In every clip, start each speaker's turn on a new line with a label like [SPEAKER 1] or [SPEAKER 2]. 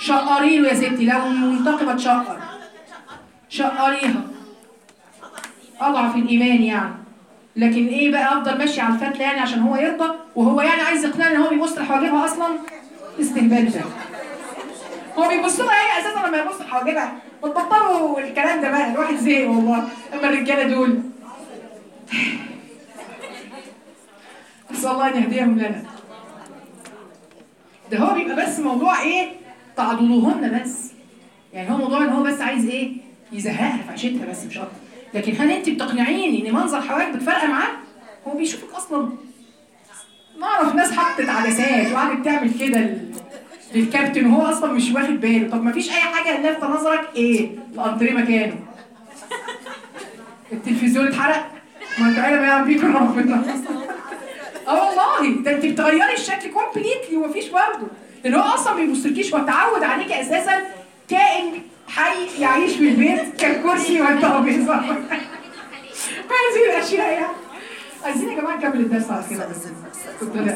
[SPEAKER 1] شقري له يا ستي لو منتقبه تشقر شقريها اضعف الايمان يعني لكن ايه بقى افضل ماشي على الفتله يعني عشان هو يرضى وهو يعني عايز يقنعني ان هو بيبص لحواجبها اصلا استهبال ده هو بيبص لها هي اساسا لما يبص لحواجبها ما تبطلوا الكلام ده بقى الواحد زهق والله اما الرجاله دول نسال الله ان يهديهم لنا ده هو بيبقى بس موضوع ايه تعضلوهن بس يعني هو موضوع ان هو بس عايز ايه يزهقها في عيشتها بس مش اكتر لكن هل انت بتقنعيني ان منظر حواجبك فارقه معاه هو بيشوفك اصلا نعرف ناس حطت عدسات وقعدت تعمل كده لل- للكابتن وهو اصلا مش واخد باله طب ما فيش اي حاجه لافته نظرك ايه الانتريه مكانه التلفزيون اتحرق ما انت عارف يا بيكم ربنا اه والله ده انت بتغيري الشكل كومبليتلي ومفيش برضه لان هو اصلا ما بيبصلكيش هو اتعود عليكي اساسا كائن حي يعيش في البيت كالكرسي والترابيزه هذه الاشياء يعني عايزين يا جماعه نكمل الدرس على كده بس اتفضل.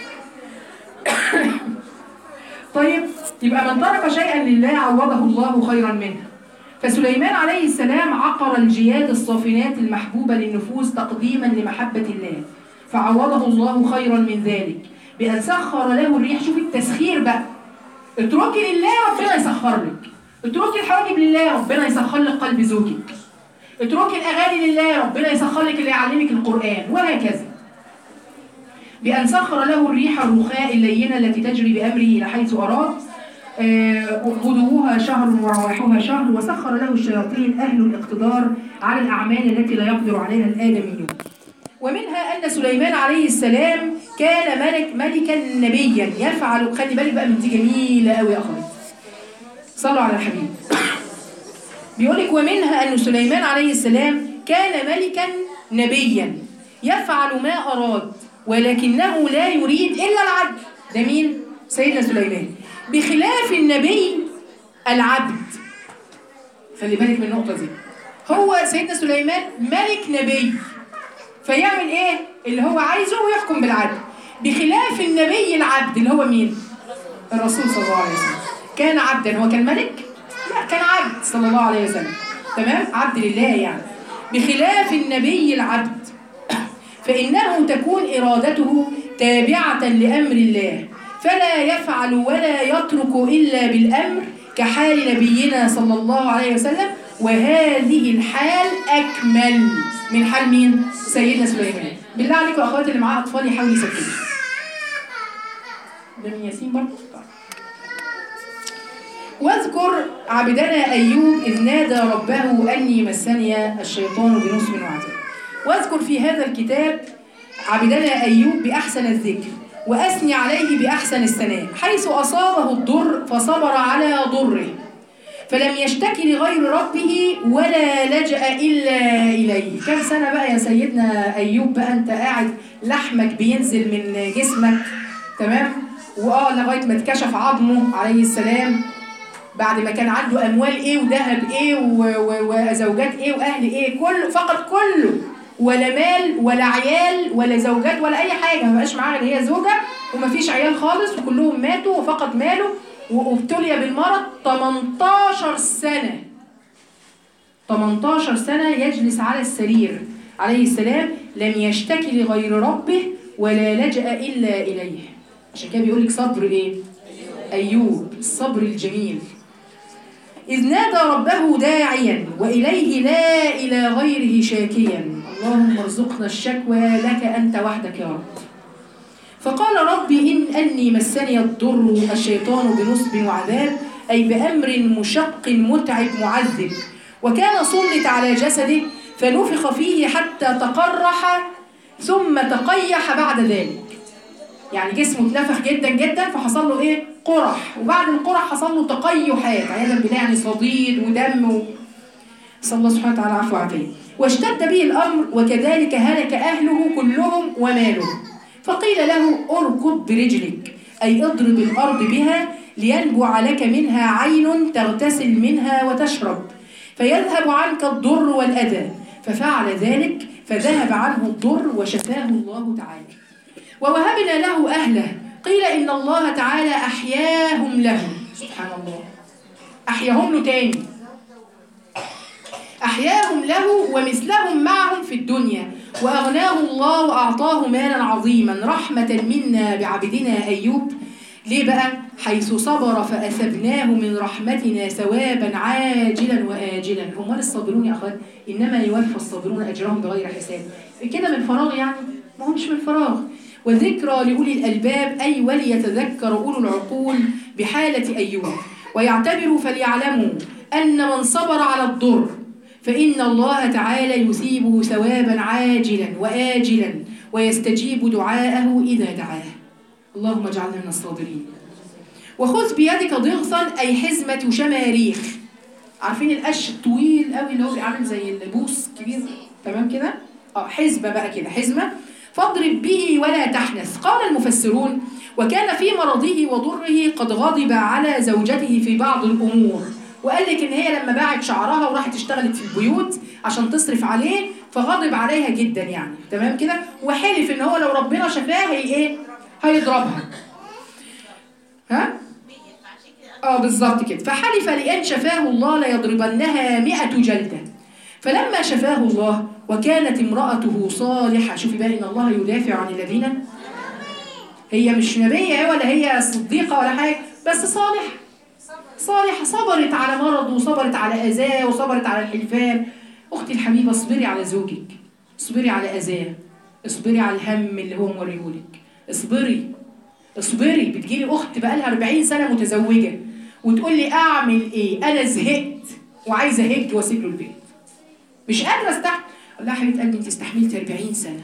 [SPEAKER 1] طيب يبقى من ترك شيئا لله عوضه الله خيرا منه فسليمان عليه السلام عقر الجياد الصافنات المحبوبة للنفوس تقديما لمحبة الله فعوضه الله خيرا من ذلك بأن سخر له الريح شوف التسخير بقى اتركي لله ربنا يسخر لك اتركي الحواجب لله ربنا يسخر لك قلب زوجك اتركي الأغاني لله ربنا يسخر لك اللي يعلمك القرآن وهكذا بأن سخر له الريح الرخاء اللينة التي تجري بأمره إلى حيث أراد آه، غدوها شهر ورواحها شهر وسخر له الشياطين أهل الاقتدار على الأعمال التي لا يقدر عليها الآدميون ومنها أن سليمان عليه السلام كان ملك ملكا نبيا يفعل خلي بالك بقى من دي جميلة قوي يا أخواتي صلوا على الحبيب بيقول لك ومنها أن سليمان عليه السلام كان ملكا نبيا يفعل ما أراد ولكنه لا يريد إلا العدل ده مين؟ سيدنا سليمان بخلاف النبي العبد خلي بالك من النقطة دي هو سيدنا سليمان ملك نبي فيعمل ايه اللي هو عايزه ويحكم بالعدل بخلاف النبي العبد اللي هو مين الرسول صلى الله عليه وسلم كان عبدا هو كان ملك لا كان عبد صلى الله عليه وسلم تمام عبد لله يعني بخلاف النبي العبد فإنه تكون إرادته تابعة لأمر الله فلا يفعل ولا يترك إلا بالأمر كحال نبينا صلى الله عليه وسلم وهذه الحال أكمل من حال مين؟ سيدنا سليمان بالله عليكم أخواتي اللي معاه أطفال يحاولوا يسكتوا ده من ياسين برضه؟ طيب. واذكر عبدنا أيوب إذ نادى ربه أني مسني الشيطان بنصب وعذاب واذكر في هذا الكتاب عبدنا أيوب بأحسن الذكر وأثني عليه بأحسن الثناء حيث أصابه الضر فصبر على ضره فلم يشتكي لغير ربه ولا لجأ إلا إليه كم سنة بقى يا سيدنا أيوب بقى أنت قاعد لحمك بينزل من جسمك تمام وآه لغاية ما اتكشف عظمه عليه السلام بعد ما كان عنده أموال إيه وذهب إيه و- و- وزوجات إيه وأهل إيه كله فقط كله ولا مال ولا عيال ولا زوجات ولا أي حاجة ما بقاش معاه غير هي زوجة ومفيش عيال خالص وكلهم ماتوا وفقد ماله وابتلي بالمرض 18 سنة 18 سنة يجلس على السرير عليه السلام لم يشتكي لغير ربه ولا لجأ إلا إليه عشان كده بيقول لك صبر إيه؟ أيوب الصبر الجميل إذ نادى ربه داعيا وإليه لا إلى غيره شاكيا اللهم ارزقنا الشكوى لك أنت وحدك يا رب فقال ربي إن أني مسني الضر الشيطان بنصب وعذاب أي بأمر مشق متعب معذب وكان سلط على جسده فنفخ فيه حتى تقرح ثم تقيح بعد ذلك يعني جسمه اتنفخ جدا جدا فحصل له ايه قرح وبعد القرح حصل له تقيحات عياذا بالله يعني صديد ودم و... صلى الله سبحانه وتعالى عفو وعافيه واشتد به الامر وكذلك هلك اهله كلهم وماله فقيل له اركض برجلك اي اضرب الارض بها لينبع لك منها عين تغتسل منها وتشرب فيذهب عنك الضر والاذى ففعل ذلك فذهب عنه الضر وشفاه الله تعالى ووهبنا له أهله قيل إن الله تعالى أحياهم له سبحان الله أحياهم له تاني أحياهم له ومثلهم معهم في الدنيا وأغناه الله وأعطاه مالا عظيما رحمة منا بعبدنا أيوب ليه بقى؟ حيث صبر فأثبناه من رحمتنا ثوابا عاجلا وآجلا هم الصابرون يا أخوان إنما يوفى الصابرون أجرهم بغير حساب كده من فراغ يعني؟ ما هو مش من فراغ وذكرى لأولي الألباب أي وليتذكر أولو العقول بحالة أيوب ويعتبروا فليعلموا أن من صبر على الضر فإن الله تعالى يثيبه ثوابا عاجلا وآجلا ويستجيب دعاءه إذا دعاه اللهم اجعلنا من الصابرين وخذ بيدك ضغثا أي حزمة شماريخ عارفين القش الطويل قوي اللي هو عامل زي البوس كبير تمام كده اه حزمة بقى كده حزمة فاضرب به ولا تحنث قال المفسرون وكان في مرضه وضره قد غضب على زوجته في بعض الأمور وقال لك ان هي لما باعت شعرها وراحت اشتغلت في البيوت عشان تصرف عليه فغضب عليها جدا يعني تمام كده وحلف ان هو لو ربنا شفاه هي ايه هيضربها ها اه بالظبط كده فحلف لان شفاه الله ليضربنها مئة جلدة فلما شفاه الله وكانت امرأته صالحة شوفي بقى ان الله يدافع عن الذين هي مش نبية ولا هي صديقة ولا حاجة بس صالحة صالحة صبرت على مرض وصبرت على أذاه وصبرت على الحلفان أختي الحبيبة اصبري على زوجك اصبري على أذاه اصبري على الهم اللي هو موريهولك اصبري اصبري بتجيلي أخت بقالها 40 سنة متزوجة وتقول لي أعمل إيه أنا زهقت وعايزة أهج وأسيب له البيت مش قادرة استحمل أقول لها حبيبة قلبي أنت استحملت 40 سنة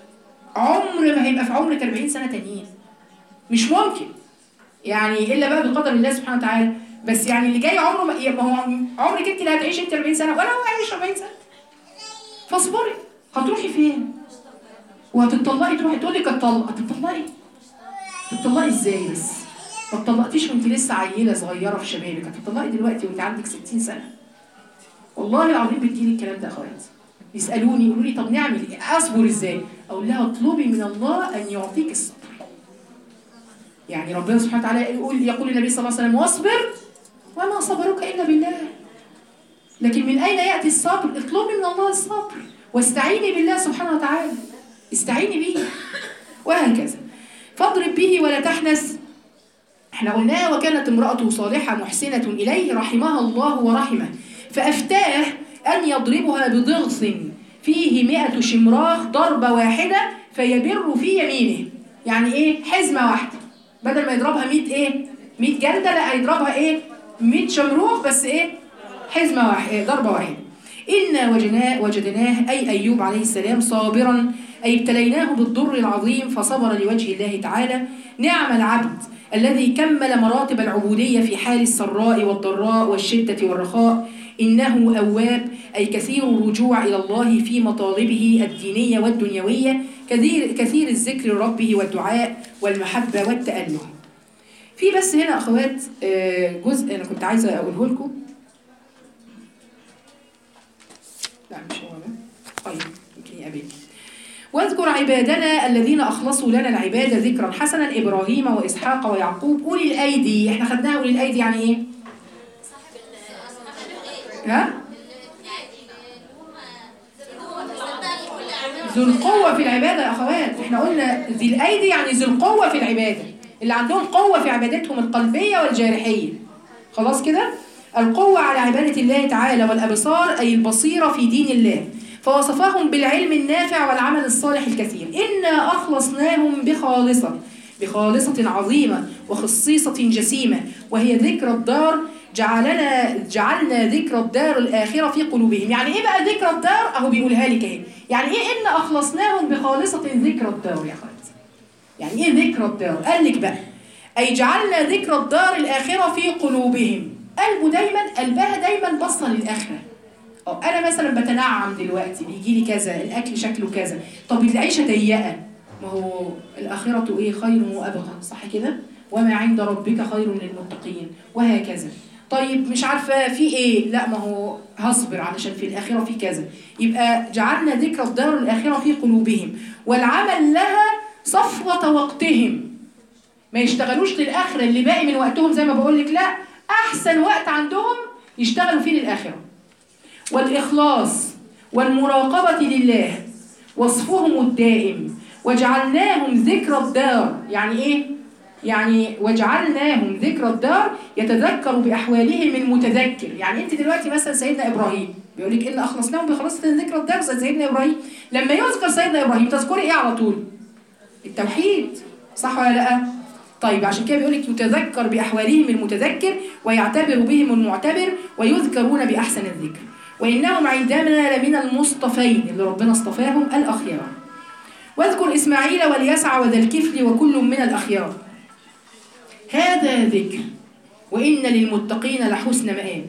[SPEAKER 1] عمر ما هيبقى في عمرك 40 سنة تانيين مش ممكن يعني إلا بقى بقدر الله سبحانه وتعالى بس يعني اللي جاي عمره ما ما هو عمرك انت اللي هتعيش انت 40 سنه ولا هو هيعيش 40 سنه فاصبري هتروحي فين وهتطلقي تروحي تقول لك اتطلق هتطلقي تطلقي ازاي بس ما اتطلقتيش وانت لسه عيله صغيره في شبابك هتطلقي دلوقتي وانت عندك 60 سنه والله العظيم بتجيلي الكلام ده اخوات يسالوني يقولوا لي طب نعمل ايه اصبر ازاي اقول لها اطلبي من الله ان يعطيك الصبر يعني ربنا سبحانه وتعالى يقول يقول النبي صلى الله عليه وسلم واصبر وما صبرك إلا بالله لكن من أين يأتي الصبر؟ اطلبي من الله الصبر واستعيني بالله سبحانه وتعالى استعيني به وهكذا فاضرب به ولا تحنث احنا قلناه وكانت امرأته صالحة محسنة إليه رحمها الله ورحمه فأفتاه أن يضربها بضغث فيه مئة شمراخ ضربة واحدة فيبر في يمينه يعني ايه حزمة واحدة بدل ما يضربها 100 ايه 100 جلدة لا هيضربها ايه 100 شمروخ بس ايه حزمة واحدة ضربة واحدة إنا وجدناه, وجدناه أي أيوب عليه السلام صابرا أي ابتليناه بالضر العظيم فصبر لوجه الله تعالى نعم العبد الذي كمل مراتب العبودية في حال السراء والضراء والشدة والرخاء إنه أواب أي كثير الرجوع إلى الله في مطالبه الدينية والدنيوية كثير, كثير الذكر لربه والدعاء والمحبة والتأله في بس هنا أخوات جزء أنا كنت عايزة أقوله لكم لا مش هو ده طيب يمكن يقابلني واذكر عبادنا الذين أخلصوا لنا العبادة ذكرا حسنا إبراهيم وإسحاق ويعقوب أولي الأيدي إحنا خدناها أولي الأيدي يعني إيه؟ ها؟ ذو القوة في العبادة يا أخوات إحنا قلنا ذي الأيدي يعني ذو القوة في العبادة اللي عندهم قوة في عبادتهم القلبية والجارحية خلاص كده؟ القوة على عبادة الله تعالى والأبصار أي البصيرة في دين الله فوصفهم بالعلم النافع والعمل الصالح الكثير إنا أخلصناهم بخالصة بخالصة عظيمة وخصيصة جسيمة وهي ذكر الدار جعلنا جعلنا ذكر الدار الآخرة في قلوبهم يعني إيه بقى ذكر الدار أهو بيقولها لك أهي يعني إيه إن أخلصناهم بخالصة ذكر الدار يا أخوات يعني إيه ذكر الدار قال لك بقى أي جعلنا ذكر الدار الآخرة في قلوبهم قلبه دايما قلبها دايما بصة للآخرة أو أنا مثلا بتنعم دلوقتي بيجي لي كذا الأكل شكله كذا طب العيشة ضيقة ما هو الآخرة إيه خير وأبقى صح كده وما عند ربك خير للمتقين وهكذا طيب مش عارفة في إيه لا ما هو هصبر علشان في الآخرة في كذا يبقى جعلنا ذكر الدار الآخرة في قلوبهم والعمل لها صفوة وقتهم ما يشتغلوش للآخرة اللي باقي من وقتهم زي ما بقول لك لا أحسن وقت عندهم يشتغلوا فيه للآخرة والإخلاص والمراقبة لله وصفهم الدائم وجعلناهم ذكر الدار يعني إيه؟ يعني وجعلناهم ذكر الدار يتذكر بأحوالهم المتذكر يعني أنت دلوقتي مثلا سيدنا إبراهيم بيقول لك إن أخلصناهم بخلاصة ذكر الدار زي سيدنا إبراهيم لما يذكر سيدنا إبراهيم تذكري إيه على طول؟ التوحيد صح ولا لأ؟ طيب عشان كده بيقول لك يتذكر بأحوالهم المتذكر ويعتبر بهم المعتبر ويذكرون بأحسن الذكر وإنهم عندنا لمن المصطفين اللي ربنا اصطفاهم الأخيار واذكر إسماعيل واليسع وذا الكفل وكل من الأخيار هذا ذكر وإن للمتقين لحسن مآب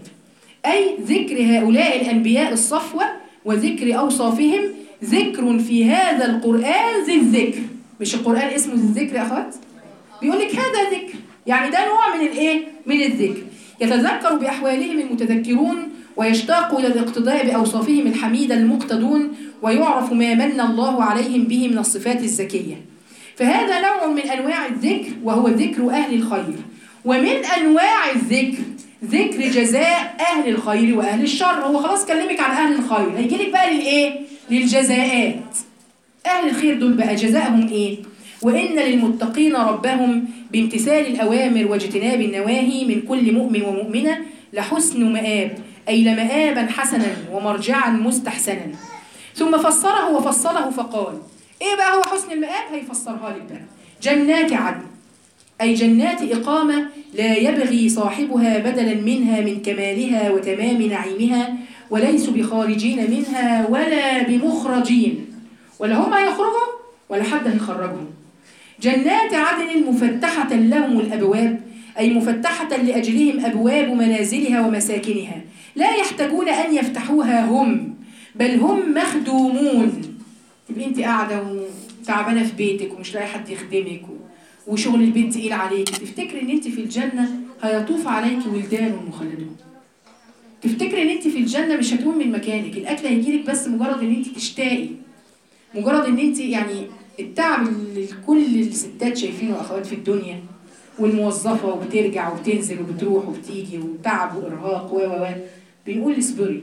[SPEAKER 1] أي ذكر هؤلاء الأنبياء الصفوة وذكر أوصافهم ذكر في هذا القرآن ذي الذكر مش القرآن اسمه ذي الذكر يا أخوات بيقول لك هذا ذكر يعني ده نوع من الايه من الذكر يتذكر بأحوالهم المتذكرون ويشتاق إلى الاقتداء بأوصافهم الحميدة المقتدون ويعرف ما من الله عليهم به من الصفات الزكية فهذا نوع من أنواع الذكر وهو ذكر أهل الخير ومن أنواع الذكر ذكر جزاء أهل الخير وأهل الشر هو خلاص كلمك عن أهل الخير هيجي لك بقى للإيه؟ للجزاءات أهل الخير دول بقى جزاءهم إيه؟ وإن للمتقين ربهم بامتثال الأوامر واجتناب النواهي من كل مؤمن ومؤمنة لحسن مآب أي لمآبا حسنا ومرجعا مستحسنا ثم فسره وفصله فقال إيه بقى هو حسن المآب هيفسرها لك بقى جنات عدن أي جنات إقامة لا يبغي صاحبها بدلا منها من كمالها وتمام نعيمها وليسوا بخارجين منها ولا بمخرجين ولا هم هيخرجوا ولا حد هيخرجهم جنات عدن مفتحة لهم الأبواب أي مفتحة لأجلهم أبواب منازلها ومساكنها لا يحتاجون أن يفتحوها هم بل هم مخدومون تبقى أنت قاعدة وتعبانة في بيتك ومش لاقي حد يخدمك وشغل البيت تقيل عليك تفتكري ان انت في الجنة هيطوف عليك ولدان مخلدون تفتكري ان انت في الجنة مش هتقوم من مكانك الاكل هيجيلك بس مجرد ان انت تشتاقي مجرد ان انت يعني التعب اللي كل الستات شايفينه اخوات في الدنيا والموظفة وبترجع وبتنزل وبتروح وبتيجي وتعب وإرهاق و و بنقول اصبري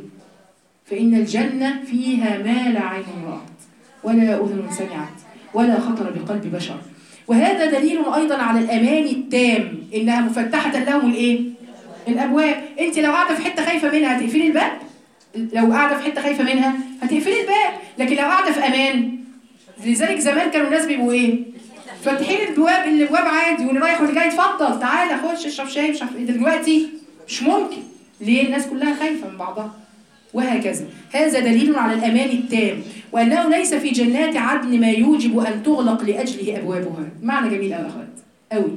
[SPEAKER 1] فإن الجنة فيها ما لا عين رأت ولا أذن سمعت ولا خطر بقلب بشر وهذا دليل أيضا على الأمان التام إنها مفتحة لهم الإيه؟ الأبواب أنت لو قاعدة في حتة خايفة منها هتقفلي الباب لو قاعدة في حتة خايفة منها هتقفلي الباب لكن لو قاعدة في أمان لذلك زمان كانوا الناس بيبقوا إيه؟ فاتحين البواب الابواب عادي واللي رايح واللي جاي اتفضل تعالى خش اشرب شاي مش عارف ايه دلوقتي مش ممكن ليه الناس كلها خايفه من بعضها وهكذا هذا دليل على الامان التام وانه ليس في جنات عدن ما يوجب ان تغلق لاجله ابوابها معنى جميل قوي اخوات قوي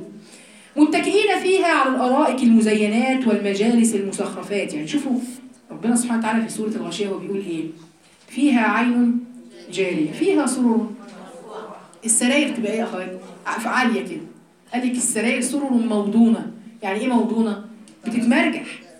[SPEAKER 1] متكئين فيها على الارائك المزينات والمجالس المزخرفات يعني شوفوا ربنا سبحانه وتعالى في سوره الغاشيه هو بيقول ايه فيها عين جاريه فيها سرور السراير تبقى ايه يا اخوات عاليه كده قال لك السراير سرر موضونه يعني ايه موضونه بتتمرجح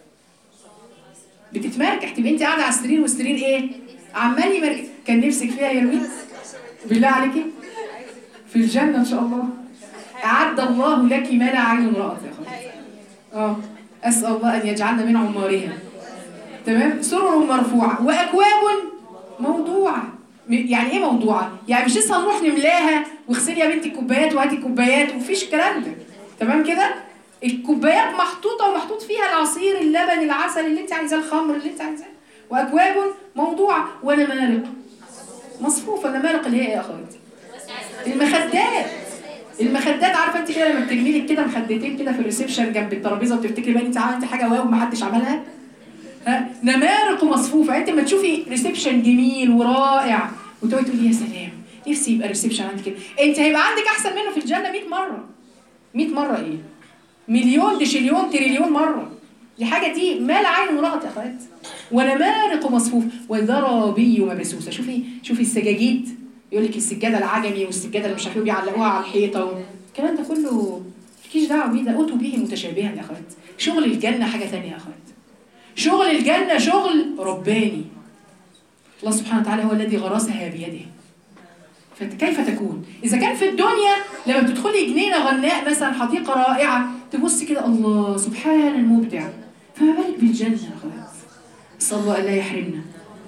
[SPEAKER 1] بتتمرجح تبقى انت قاعده على السرير والسرير ايه عمال يمرجح كان نفسك فيها يا رويس بالله عليكي في الجنه ان شاء الله اعد الله لك ما لا عين رأت يا اخوات اه اسال الله ان يجعلنا من عمارها تمام سرر مرفوعه واكواب موضوعه يعني ايه موضوعه؟ يعني مش لسه هنروح نملاها واغسلي يا بنتي الكوبايات وهاتي الكوبايات ومفيش الكلام ده تمام كده؟ الكوبايات محطوطه ومحطوط فيها العصير اللبن العسل اللي انت عايزاه الخمر اللي انت عايزاه واكواب موضوعه ونمارق مصفوفه النمارق اللي هي ايه يا اخواتي؟ المخدات المخدات عارفه انت كده لما بتجمي لك كده مخدتين كده في الريسبشن جنب الترابيزه وبتفتكري بقى انت عملتي حاجه واو محدش عملها ها نمارق مصفوفه انت لما تشوفي ريسبشن جميل ورائع وتقعدي تقولي يا سلام نفسي يبقى الريسبشن عندي كده انت هيبقى عندك احسن منه في الجنه 100 مره 100 مره ايه مليون دشليون تريليون مره دي حاجه دي ما لا عين رأت يا اخوات ونمارق مصفوف وزرابي مبسوسه شوفي شوفي السجاجيد يقول لك السجاده العجمي والسجاده اللي مش عارف بيعلقوها على الحيطه الكلام ده كله مالكيش دعوه بيه ده اوتوا به متشابها يا اخوات شغل الجنه حاجه ثانيه يا اخوات شغل الجنة شغل رباني الله سبحانه وتعالى هو الذي غرسها بيده فكيف تكون إذا كان في الدنيا لما بتدخلي جنينة غناء مثلا حديقة رائعة تبص كده الله سبحان المبدع فما بالك بالجنة خلاص صلى الله لا يحرمنا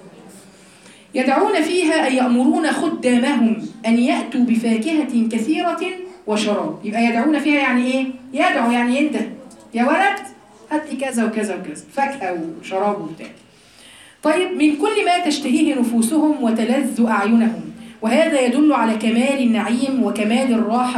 [SPEAKER 1] يدعون فيها أي يأمرون خدامهم أن يأتوا بفاكهة كثيرة وشراب يبقى يدعون فيها يعني إيه؟ يدعو يعني أنت يا ولد هات لي كذا وكذا وكذا فاكهة وشراب وبتاع طيب من كل ما تشتهيه نفوسهم وتلذ أعينهم وهذا يدل على كمال النعيم وكمال الراحة